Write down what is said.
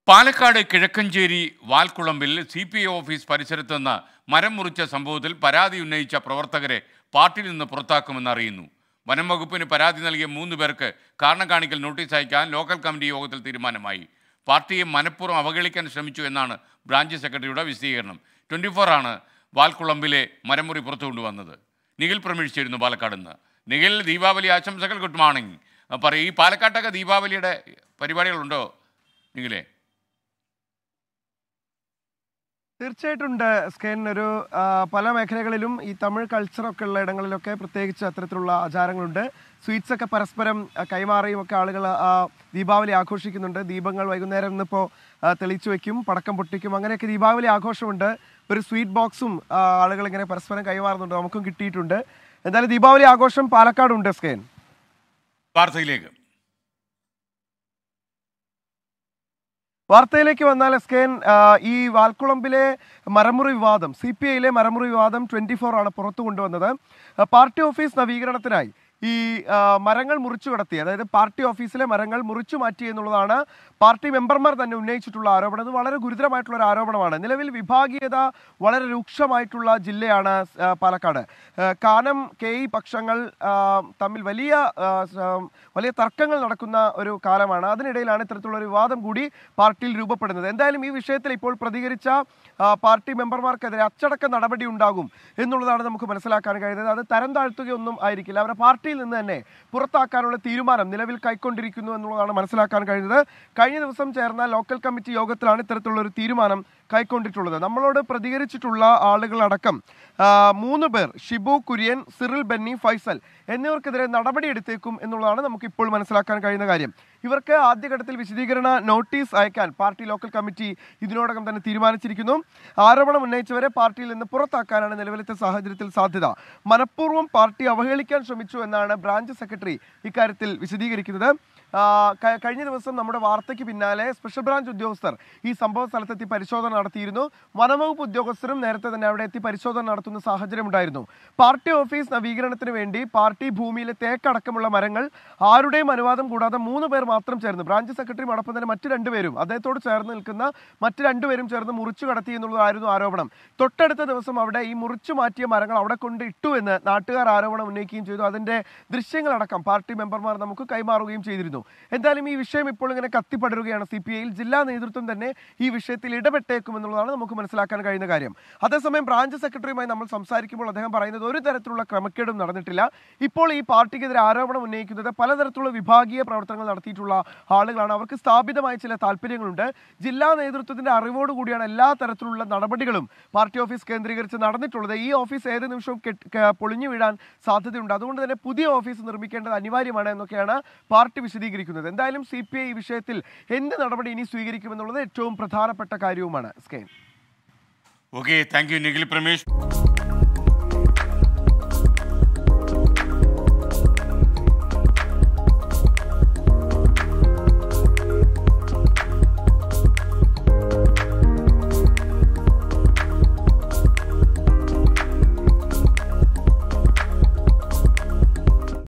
പാലക്കാട് കിഴക്കഞ്ചേരി വാൽക്കുളമ്പിൽ C P I office പരിസരത്ത് നിന്ന് മരം മുറിച്ച സംഭവത്തിൽ പരാതി ഉന്നയിച്ച പ്രവർത്തകരെ പാർട്ടിയിൽ നിന്ന് പുറത്താക്കുമെന്ന് അറിയുന്നു വനം വകുപ്പിന് പരാതി നൽകിയ മൂന്ന് പേർക്ക് കാരണം കാണിക്കൽ നോട്ടീസ് അയക്കാൻ ലോക്കൽ കമ്മിറ്റി യോഗത്തിൽ തീരുമാനമായി പാർട്ടിയെ മനഃപൂർവ്വം അവഹേളിക്കാൻ ശ്രമിച്ചു എന്നാണ് ബ്രാഞ്ച് സെക്രട്ടറിയുടെ വിശദീകരണം ട്വൻറ്റി ആണ് വാൽക്കുളമ്പിലെ മരമുറി പുറത്തു കൊണ്ടുവന്നത് നിഖിൽ പ്രമീഷിച്ചിരുന്നു പാലക്കാട് നിന്ന് നിഖിൽ ദീപാവലി ആശംസകൾ ഗുഡ് മോർണിംഗ് പറയും ഈ പാലക്കാട്ടൊക്കെ ദീപാവലിയുടെ പരിപാടികളുണ്ടോ നിഖിലേ തീർച്ചയായിട്ടും ഉണ്ട് സ്കെൻ ഒരു ആ, പല മേഖലകളിലും ഈ തമിഴ് കൾച്ചറൊക്കെ ഉള്ള ഇടങ്ങളിലൊക്കെ പ്രത്യേകിച്ച് അത്തരത്തിലുള്ള ആചാരങ്ങളുണ്ട് സ്വീറ്റ്സ് ഒക്കെ പരസ്പരം ആ, കൈമാറിയും ഒക്കെ ആളുകൾ ആ ദീപാവലി ആഘോഷിക്കുന്നുണ്ട് ദീപങ്ങൾ വൈകുന്നേരം ഇന്നിപ്പോൾ തെളിച്ചു വെക്കും പടക്കം പൊട്ടിക്കും അങ്ങനെയൊക്കെ ദീപാവലി ആഘോഷമുണ്ട് ഒരു സ്വീറ്റ് ബോക്സും ആ, ആളുകൾ ഇങ്ങനെ പരസ്പരം കൈമാറുന്നുണ്ട് നമുക്കും കിട്ടിയിട്ടുണ്ട് എന്തായാലും ദീപാവലി ആഘോഷം പാലക്കാടുണ്ട് സ്കെൻ വാർത്തയിലേക്ക് വാർത്തയിലേക്ക് വന്നാൽ എസ്കേൻ ഈ വാൽക്കുളമ്പിലെ മരമുറി വിവാദം സി പി ഐയിലെ മരമുറി വിവാദം ട്വന്റി ഫോർ ആണ് പുറത്തു കൊണ്ടുവന്നത് ആ, പാർട്ടി ഓഫീസ് നവീകരണത്തിനായി ഈ ആ, മരങ്ങൾ മുറിച്ചു കടത്തി അതായത് പാർട്ടി ഓഫീസിലെ മരങ്ങൾ മുറിച്ചു മാറ്റി എന്നുള്ളതാണ് പാർട്ടി മെമ്പർമാർ തന്നെ ഉന്നയിച്ചിട്ടുള്ള ആരോപണം ഇത് വളരെ ഗുരുതരമായിട്ടുള്ള ഒരു ആരോപണമാണ് നിലവിൽ വിഭാഗീയത വളരെ രൂക്ഷമായിട്ടുള്ള ജില്ലയാണ് ആ, പാലക്കാട് ആ, കാനം കെ ഇ പക്ഷങ്ങൾ ആ, തമ്മിൽ വലിയ ആ, സ- വലിയ തർക്കങ്ങൾ നടക്കുന്ന ഒരു കാലമാണ് അതിനിടയിലാണ് ഇത്തരത്തിലുള്ള ഒരു വിവാദം കൂടി പാർട്ടിയിൽ രൂപപ്പെടുന്നത് എന്തായാലും ഈ വിഷയത്തിൽ ഇപ്പോൾ പ്രതികരിച്ച ആ, പാർട്ടി മെമ്പർമാർക്കെതിരെ അച്ചടക്ക നടപടി ഉണ്ടാകും എന്നുള്ളതാണ് നമുക്ക് മനസ്സിലാക്കാൻ കഴിയുന്നത് അത് തരം താഴ്ത്തുകയൊന്നും ആയിരിക്കില്ല അവരെ പാർട്ടിയിൽ നിന്ന് തന്നെ പുറത്താക്കാനുള്ള തീരുമാനം നിലവിൽ കൈക്കൊണ്ടിരിക്കുന്നു എന്നുള്ളതാണ് മനസ്സിലാക്കാൻ കഴിയുന്നത് കഴിഞ്ഞ ദിവസം ചേർന്ന ലോക്കൽ കമ്മിറ്റി യോഗത്തിലാണ് ഇത്തരത്തിലുള്ള ഒരു തീരുമാനം കൈക്കൊണ്ടിട്ടുള്ളത് നമ്മളോട് പ്രതികരിച്ചിട്ടുള്ള ആളുകളടക്കം ആ, മൂന്ന് പേർ ഷിബു കുര്യൻ സിറിൽ ബെന്നി ഫൈസൽ എന്നിവർക്കെതിരെ നടപടിയെടുത്തേക്കും എന്നുള്ളതാണ് നമുക്ക് ഇപ്പോൾ മനസ്സിലാക്കാൻ കഴിയുന്ന കാര്യം ഇവർക്ക് ആദ്യഘട്ടത്തിൽ വിശദീകരണ നോട്ടീസ് അയക്കാൻ പാർട്ടി ലോക്കൽ കമ്മിറ്റി ഇതിനോടകം തന്നെ തീരുമാനിച്ചിരിക്കുന്നു ആരോപണം ഉന്നയിച്ചവരെ പാർട്ടിയിൽ നിന്ന് പുറത്താക്കാനാണ് നിലവിലത്തെ സാഹചര്യത്തിൽ സാധ്യത മനഃപൂർവ്വം പാർട്ടി അവഹേളിക്കാൻ ശ്രമിച്ചു എന്നാണ് ബ്രാഞ്ച് സെക്രട്ടറി ഇക്കാര്യത്തിൽ വിശദീകരിക്കുന്നത് ആ, ക- കഴിഞ്ഞ ദിവസം നമ്മുടെ വാർത്തയ്ക്ക് പിന്നാലെ സ്പെഷ്യൽ ബ്രാഞ്ച് ഉദ്യോഗസ്ഥർ ഈ സംഭവ സ്ഥലത്തെത്തി പരിശോധന നടത്തിയിരുന്നു വനംവകുപ്പ് ഉദ്യോഗസ്ഥരും നേരത്തെ തന്നെ അവിടെ എത്തി പരിശോധന നടത്തുന്ന സാഹചര്യം ഉണ്ടായിരുന്നു പാർട്ടി ഓഫീസ് നവീകരണത്തിന് വേണ്ടി പാർട്ടി ഭൂമിയിലെ തേക്കടക്കമുള്ള മരങ്ങൾ ആരുടെയും അനുവാദം കൂടാതെ മൂന്ന് പേർ മാത്രം ചേർന്ന് ബ്രാഞ്ച് സെക്രട്ടറിയും അടക്കം തന്നെ മറ്റു രണ്ടുപേരും അദ്ദേഹത്തോട് ചേർന്ന് നിൽക്കുന്ന മറ്റു രണ്ടുപേരും ചേർന്ന് മുറിച്ചു കടത്തി എന്നുള്ളതായിരുന്നു ആരോപണം തൊട്ടടുത്ത ദിവസം അവിടെ ഈ മുറിച്ചു മാറ്റിയ മരങ്ങൾ അവിടെ കൊണ്ട് ഇട്ടു എന്ന് നാട്ടുകാർ ആരോപണം ഉന്നയിക്കുകയും ചെയ്തു അതിന്റെ ദൃശ്യങ്ങളടക്കം പാർട്ടി മെമ്പർമാർ നമുക്ക് കൈമാറുകയും ചെയ്തിരുന്നു എന്തായാലും ഈ വിഷയം ഇപ്പോൾ ഇങ്ങനെ കത്തിപ്പടരുകയാണ് സി പി ഐയിൽ ജില്ലാ നേതൃത്വം തന്നെ ഈ വിഷയത്തിൽ ഇടപെട്ടേക്കും എന്നുള്ളതാണ് നമുക്ക് മനസ്സിലാക്കാൻ കഴിയുന്ന കാര്യം അതേസമയം ബ്രാഞ്ച് സെക്രട്ടറിയുമായി നമ്മൾ സംസാരിക്കുമ്പോൾ അദ്ദേഹം പറയുന്നത് ഒരു തരത്തിലുള്ള ക്രമക്കേടും നടന്നിട്ടില്ല ഇപ്പോൾ ഈ പാർട്ടിക്കെതിരെ ആരോപണം ഉന്നയിക്കുന്നത് പലതരത്തിലുള്ള വിഭാഗീയ പ്രവർത്തനങ്ങൾ നടത്തിയിട്ടുള്ള ആളുകളാണ് അവർക്ക് സ്ഥാപിതമായ ചില താല്പര്യങ്ങളുണ്ട് ജില്ലാ നേതൃത്വത്തിന്റെ അറിവോടുകൂടിയാണ് എല്ലാ തരത്തിലുള്ള നടപടികളും പാർട്ടി ഓഫീസ് കേന്ദ്രീകരിച്ച് നടന്നിട്ടുള്ളത് ഈ ഓഫീസ് ഏത് നിമിഷവും കെട്ട്- ക- പൊളിഞ്ഞു വീഴാൻ സാധ്യതയുണ്ട് അതുകൊണ്ട് തന്നെ പുതിയ ഓഫീസ് നിർമ്മിക്കേണ്ടത് അനിവാര്യമാണ് എന്നൊക്കെയാണ് പാർട്ടി വിശദീകരിക്കുന്നത് എന്തായാലും സി പി ഐ ഈ വിഷയത്തിൽ എന്ത് നടപടി ഇനി സ്വീകരിക്കുമെന്നുള്ളത് ഏറ്റവും പ്രധാനപ്പെട്ട കാര്യവുമാണ് സ്കെയിൻ okay thank you Nikhil Pramesh